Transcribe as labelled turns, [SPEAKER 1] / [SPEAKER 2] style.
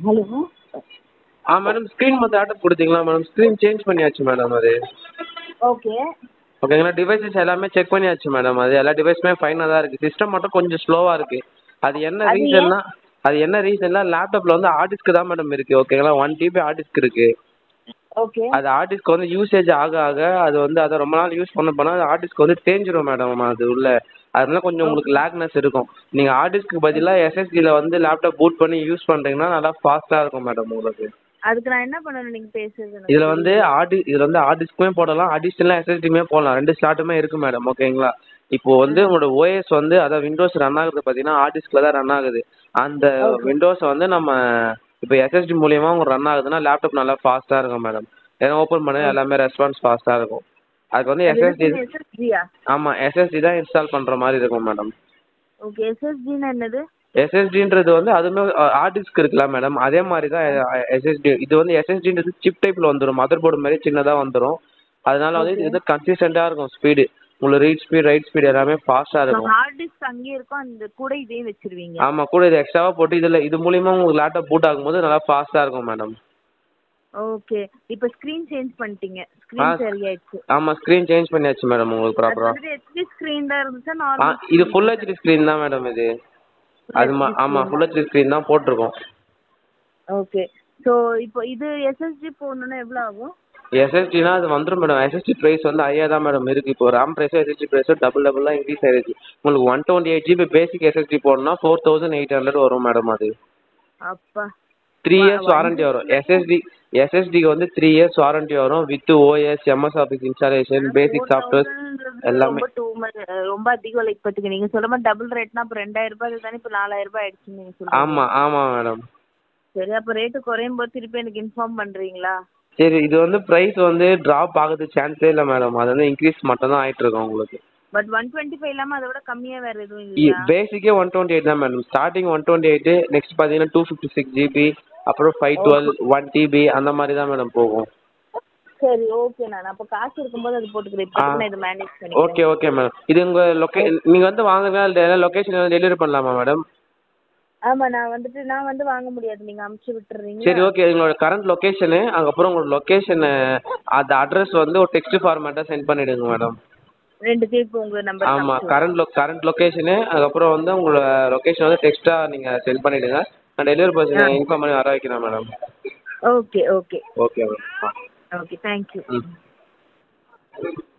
[SPEAKER 1] Hello
[SPEAKER 2] ஆ madam screen மற்ற order கொடுத்தீங்களா மேடம் ஸ்க்ரீன் சேஞ்ச் பண்ணியாச்சு மேடம் அது
[SPEAKER 1] ஓகே
[SPEAKER 2] ஓகேங்களா டிவைசஸ் எல்லாமே செக் பண்ணியாச்சு மேடம் அது எல்லா டிவைஸுமே ஃபைனாக தான் இருக்குது சிஸ்டம் மட்டும் கொஞ்சம் ஸ்லோவாக இருக்குது அது என்ன
[SPEAKER 1] அது ஏன்?
[SPEAKER 2] ரீசன்னா அது என்ன ரீசன்னா லேப்டாப்பில் வந்து ஹார்ட் டிஸ்க் தான் மேடம் இருக்குது ஓகேங்களா ஒன் டிபி ஹார்ட் டிஸ்க் இருக்குது
[SPEAKER 1] ஓகே
[SPEAKER 2] அது ஹார்ட் டிஸ்க் வந்து யூசேஜ் ஆக ஆக அது வந்து அதை ரொம்ப நாள் யூஸ் பண்ண பண்ணால் அது ஹார்ட் டிஸ்க் வந்து தேஞ்சிரும் மேடம் அது உள்ள அதனால கொஞ்சம் உங்களுக்கு லேக்னஸ் இருக்கும் நீங்கள் ஹார்ட் டிஸ்க்கு பதிலாக எஸ்எஸ்டியில் வந்து லேப்டாப் பூட் பண்ணி யூஸ் பண்ணுறீங்கன்னா நல்லா ஃபாஸ்ட்டாக இருக்கும் மேடம் உங்களுக்கு
[SPEAKER 1] அதுக்கு நான் என்ன பண்ணணும் நீங்க பேசுறது எனக்கு
[SPEAKER 2] இதில் வந்து ஆடி இதில் வந்து ஹார்ட் டிஸ்க்குமே போடலாம் அடிஷ்னலாக எஸ்எஸ்டியுமே போடலாம் ரெண்டு ஸ்லாட்டுமே இருக்கு மேடம் ஓகேங்களா இப்போ வந்து உங்களோட ஓஎஸ் வந்து அதாவது விண்டோஸ் ரன் ஆகுறது பார்த்தீங்கன்னா ஹார்ட் டிஸ்கில் தான் ரன் ஆகுது அந்த
[SPEAKER 1] Okay.
[SPEAKER 2] விண்டோஸை வந்து நம்ம இப்போ எஸ்எஸ்டி மூலியமா உங்களுக்கு ரன் ஆகுதுன்னா லேப்டாப் நல்லா ஃபாஸ்ட்டாக இருக்கும் மேடம் ஏன்னா ஓப்பன் பண்ண எல்லாமே ரெஸ்பான்ஸ் ஃபாஸ்ட்டாக இருக்கும் அதுக்கு வந்து எஸ்எஸ்டி
[SPEAKER 1] எஸ்எஸ்டியா
[SPEAKER 2] ஆமாம் எஸ்எஸ்டி தான் இன்ஸ்டால் பண்ணுற மாதிரி இருக்கும் மேடம்
[SPEAKER 1] ஓகே எஸ்எஸ்டினா என்னது
[SPEAKER 2] எஸ்எஸ்டின்றது வந்து அதுவுமே ஹார்ட் டிஸ்க் இருக்குல்ல மேடம் அதே மாதிரி தான் எஸ்எஸ்டி இது வந்து எஸ்எஸ்டின்றது சிப் டைப்பில் வந்துடும் மதர் போர்டு மாதிரி சின்னதாக வந்துடும் அதனால வந்து இது வந்து கன்சிஸ்டண்ட்டாக இருக்கும் ஸ்பீடு உங்களுக்கு ரீட் ஸ்பீட் ரைட் ஸ்பீட் எல்லாமே ஃபாஸ்ட்டாக இருக்கும்
[SPEAKER 1] ஹார்ட் டிஸ்க் அங்கேயே இருக்கும் அந்த கூட இதையும் வச்சிருவீங்க
[SPEAKER 2] ஆமாம் கூட இது எக்ஸ்ட்ராவாக போட்டு இதில் இது மூலியமா உங்களுக்கு லேப்டாப் பூட் ஆகும்போது நல்லா ஃபாஸ்ட்டாக இருக்கும் மேடம்
[SPEAKER 1] ஓகே இப்போ ஸ்க்ரீன் சேஞ்ச் பண்ணிட்டீங்க
[SPEAKER 2] ஆ.
[SPEAKER 1] ஸ்க்ரீன் சரியாயிடுச்சு
[SPEAKER 2] ஆமாம் ஸ்க்ரீன் சேஞ்ச் பண்ணியாச்சு மேடம் உங்களுக்கு
[SPEAKER 1] அது
[SPEAKER 2] ப்ராப்பராக
[SPEAKER 1] வந்துட்டு ஹெச்டி ஸ்க்ரீன் தான் இருந்துச்சா
[SPEAKER 2] ஆ
[SPEAKER 1] நார்மல்
[SPEAKER 2] இது ஃபுல் ஹெச்டி ஸ்க்ரீன் தான் மேடம் இது அது மா ஆமாம் ஃபுல் ஹெச்டி ஸ்க்ரீன் தான் போட்டிருக்கோம்
[SPEAKER 1] ஓகே ஸோ இப்போ இது எஸ்எஸ்டி போடணுன்னா எவ்வளோ ஆகும்
[SPEAKER 2] எஸ்எஸ்டினா அது வந்துடும் மேடம் எஸ்எஸ்டி ப்ரைஸ் வந்து ஹையாக தான் மேடம் இருக்குது இப்போ ரேம் ப்ரைஸும் எஸ்எஸ்டி ப்ரைஸும் டபுள் டபுளாக இன்க்ரீஸ் ஆயிருக்கு உங்களுக்கு one twenty eight GB basic SSD போடணும்னா ஃபோர் தௌசண்ட் எயிட் ஹண்ட்ரட் வரும் மேடம் அது
[SPEAKER 1] அப்பா
[SPEAKER 2] த்ரீ
[SPEAKER 1] வா-
[SPEAKER 2] இயர்ஸ் வாரண்டி வரும் எஸ்எஸ்டி எஸ்எஸ்டிக்கு வந்து த்ரீ இயர்ஸ் வாரண்டி வரும் with OS MS office installation basic software
[SPEAKER 1] 4,000
[SPEAKER 2] எல்லாமே
[SPEAKER 1] ரொம்ப டூ மச் ரொம்ப அதிகம் லைக் இப்போதைக்கு நீங்க சொல்ற மாதிரி டபுள் ரேட்னா அப்போ ரெண்டாயிரம் ரூபாய் தானே இப்போ நாலாயிரம் ரூபாய் ஆயிடுச்சு நீங்க சொல்லுங்க
[SPEAKER 2] ஆமாம் ஆமாம் மேடம்
[SPEAKER 1] சரி அப்போ ரேட்டு குறையும் போது திருப்பி எனக்கு இன்ஃபார்ம் பண்றீங்களா
[SPEAKER 2] சரி இது வந்து ப்ரைஸ் வந்து ட்ராப் ஆகிறதுக்கு சான்ஸே இல்லை மேடம் அது வந்து இன்க்ரீஸ் மட்டும் தான் ஆகிட்டு இருக்கும் உங்களுக்கு
[SPEAKER 1] பட் ஒன் டுவெண்ட்டி ஃபைவ் இல்லாம அதை விட கம்மியா வேற எதுவும் இல்லையா
[SPEAKER 2] பேசிக்கே ஒன் டுவெண்ட்டி எயிட் தான் madam starting one twenty eight next பார்த்தீங்கன்னா டூ ஃபிஃப்டி சிக்ஸ் ஜிபி அப்புறம் ஃபைவ் டுவெல் ஒன் டிபி அந்த மாதிரி தான் மேடம் போகும்
[SPEAKER 1] சரி ஓகே நான் அப்போ காசு இருக்கும்போது அது போட்டுக்கிறேன் இப்போ நான் இதை மேனேஜ் பண்ணி
[SPEAKER 2] ஓகே ஓகே மேடம் இது உங்கள் லொக்கே நீங்கள் வந்து வாங்குங்க லொக்கேஷன் டெலிவரி பண்ணலாமா மேடம்
[SPEAKER 1] ஆமா நான் வந்துட்டு நான் வந்து வாங்க முடியாது நீங்க அமுச்சு விட்டுறீங்க
[SPEAKER 2] சரி ஓகே எங்களோட கரண்ட் லொக்கேஷனு அதுக்கப்புறம் உங்களோட லொக்கேஷனை அந்த அட்ரஸ் வந்து ஒரு டெக்ஸ்ட் ஃபார்மேட்டாக சென்ட் பண்ணிவிடுங்க மேடம்
[SPEAKER 1] ரெண்டு திருப்பி உங்க நம்பர்
[SPEAKER 2] ஆமாம் கரண்ட் லொ கரண்ட் லொக்கேஷனு அதுக்கப்புறம் வந்து உங்களோட லொக்கேஷன் வந்து டெக்ஸ்ட்டாக நீங்கள் சென்ட் பண்ணிவிடுங்க நான் டெலிவரி பர்சனை இன்ஃபார்ம் பண்ணி வர வைக்கிறேன் madam
[SPEAKER 1] okay okay
[SPEAKER 2] okay madam
[SPEAKER 1] okay thank you
[SPEAKER 2] ம்